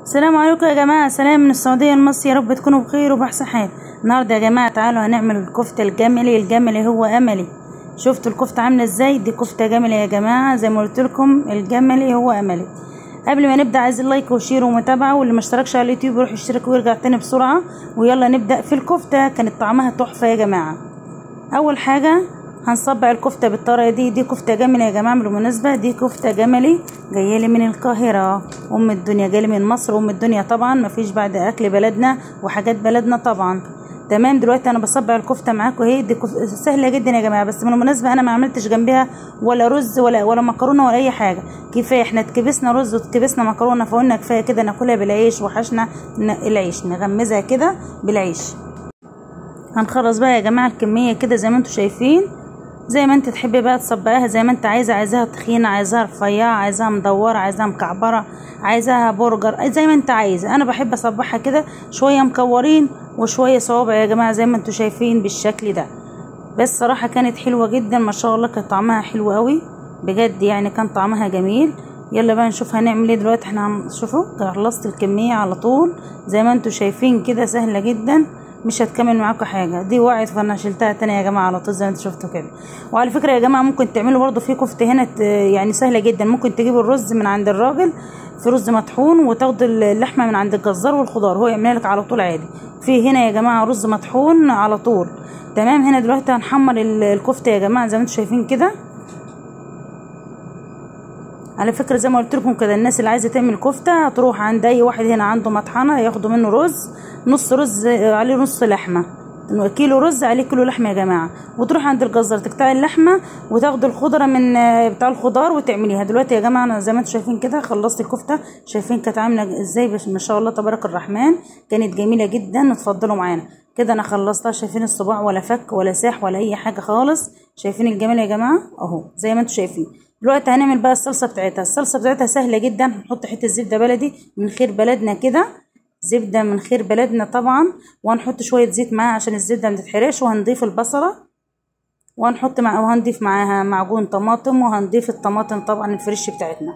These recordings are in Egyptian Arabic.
السلام عليكم يا جماعة سلام من السعودية لمصر يا رب تكونوا بخير وبأحسن حال النهاردة يا جماعة تعالوا هنعمل الكفتة الجملي الجملي هو أملي شفتوا الكفتة عاملة ازاي دي كفتة جملي يا جماعة زي ما قلت لكم الجملي هو أملي قبل ما نبدأ عايزين لايك وشير ومتابعة واللي ما اشتركش على اليوتيوب يروح يشترك ويرجع تاني بسرعة ويلا نبدأ في الكفتة كانت طعمها تحفة يا جماعة أول حاجة هنصبع الكفتة بالطريقة دي دي كفتة جملي يا جماعة بالمناسبة دي كفتة جملي جايالي من القاهرة أم الدنيا جايلي من مصر أم الدنيا طبعا مفيش بعد أكل بلدنا وحاجات بلدنا طبعا تمام دلوقتي انا بصبع الكفته معاكم اهي دي كف... سهله جدا يا جماعه بس بالمناسبه انا ما عملتش جنبها ولا رز ولا ولا مكرونه ولا اي حاجه كفايه احنا اتكبسنا رز واتكبسنا مكرونه فقلنا كفايه كده ناكلها بالعيش وحشنا العيش نغمزها كده بالعيش هنخلص بقى يا جماعه الكميه كده زي ما انتم شايفين زي ما انت تحبي بقى تصبعيها زي ما انت عايزه عايزاها تخينه عايزاها رفيعه عايزاها مدوره عايزاها مكعبره عايزاها برجر زي ما انت عايزه انا بحب اصبعها كده شويه مكورين وشويه صوابع يا جماعه زي ما انتم شايفين بالشكل ده بس صراحه كانت حلوه جدا ما شاء الله كان طعمها حلو قوي بجد يعني كان طعمها جميل يلا بقى نشوف هنعمل ايه دلوقتي احنا هنشوفوا خلصت الكميه على طول زي ما انتم شايفين كده سهله جدا مش هتكمل معاكم حاجه دي وقعت فانا شلتها تاني يا جماعه على طول زي ما انتم شفتوا كده وعلى فكره يا جماعه ممكن تعملوا برضو في كفته هنا يعني سهله جدا ممكن تجيبوا الرز من عند الراجل في رز مطحون وتاخدوا اللحمه من عند الجزار والخضار هو يعملها لك على طول عادي في هنا يا جماعه رز مطحون على طول تمام هنا دلوقتي هنحمر الكفته يا جماعه زي ما انتم شايفين كده على فكره زي ما قلت لكم كده الناس اللي عايزه تعمل كفته هتروح عند اي واحد هنا عنده مطحنه ياخدوا منه رز نص رز عليه نص لحمه كيلو رز عليه كيلو لحمه يا جماعه وتروح عند الجزار تقطعي اللحمه وتاخدي الخضره من بتاع الخضار وتعمليها دلوقتي يا جماعه انا زي ما انتم شايفين كده خلصت الكفته شايفين كانت عامله ازاي ما شاء الله تبارك الرحمن كانت جميله جدا اتفضلوا معانا كده انا خلصتها شايفين الصباع ولا فك ولا ساح ولا اي حاجه خالص شايفين الجمال يا جماعه اهو زي ما انتم شايفين دلوقتي هنعمل بقى الصلصه بتاعتها الصلصه بتاعتها سهله جدا هنحط حته زبده بلدي من خير بلدنا كده زبده من خير بلدنا طبعا وهنحط شويه زيت معاها عشان الزبده ما تتحرقش وهنضيف البصله وهنحط مع وهنضيف معاها معجون طماطم وهنضيف الطماطم طبعا الفريش بتاعتنا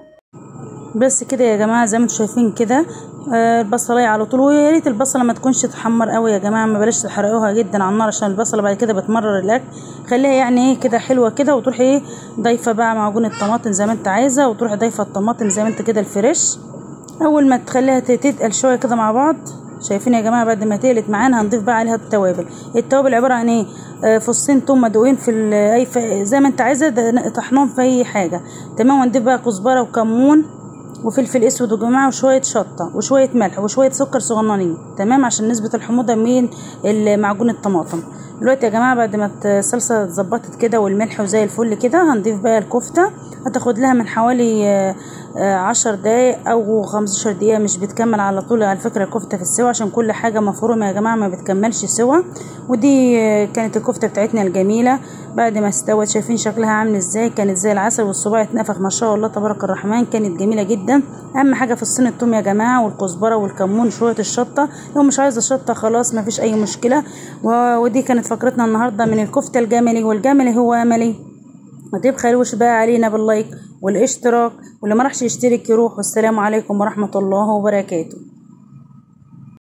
بس كده يا جماعه زي ما انتم شايفين كده آه البصلايه على طول ويا ريت البصله ما تكونش تحمر قوي يا جماعه ما بلاش تحرقوها جدا على النار عشان البصله بعد كده بتمرر الاكل خليها يعني ايه كده حلوه كده وتروحي ايه ضايفه بقى معجون الطماطم زي ما انت عايزه وتروحي ضايفه الطماطم زي ما انت كده الفريش اول ما تخليها تتقل شويه كده مع بعض شايفين يا جماعه بعد ما تقلت معانا هنضيف بقى عليها التوابل التوابل عباره عن ايه آه فصين توم مدقوقين في اي زي ما انت عايزه طحنهم في اي حاجه تمام وهنضيف بقى كزبره وكمون وفلفل اسود يا جماعه وشويه شطه وشويه ملح وشويه سكر صغننين تمام عشان نسبه الحموضه من معجون الطماطم دلوقتي يا جماعه بعد ما الصلصه اتظبطت كده والملح وزي الفل كده هنضيف بقى الكفته هتاخد لها من حوالي عشر دقايق او خمستاشر دقيقه مش بتكمل على طول على فكره الكفته في السوا عشان كل حاجه مفرومه يا جماعه ما بتكملش سوا ودي كانت الكفته بتاعتنا الجميله بعد ما استوت شايفين شكلها عامل ازاي كانت زي العسل والصباع اتنفخ ما شاء الله تبارك الرحمن كانت جميله جدا اهم حاجه في الصين التوم يا جماعه والكزبره والكمون شويه الشطه لو مش عايزه شطه خلاص ما فيش اي مشكله ودي كانت فقرتنا النهارده من الكفته الجملي والجملي هو املي ما تبخلوش بقى علينا باللايك والاشتراك واللي ما راحش يشترك يروح والسلام عليكم ورحمه الله وبركاته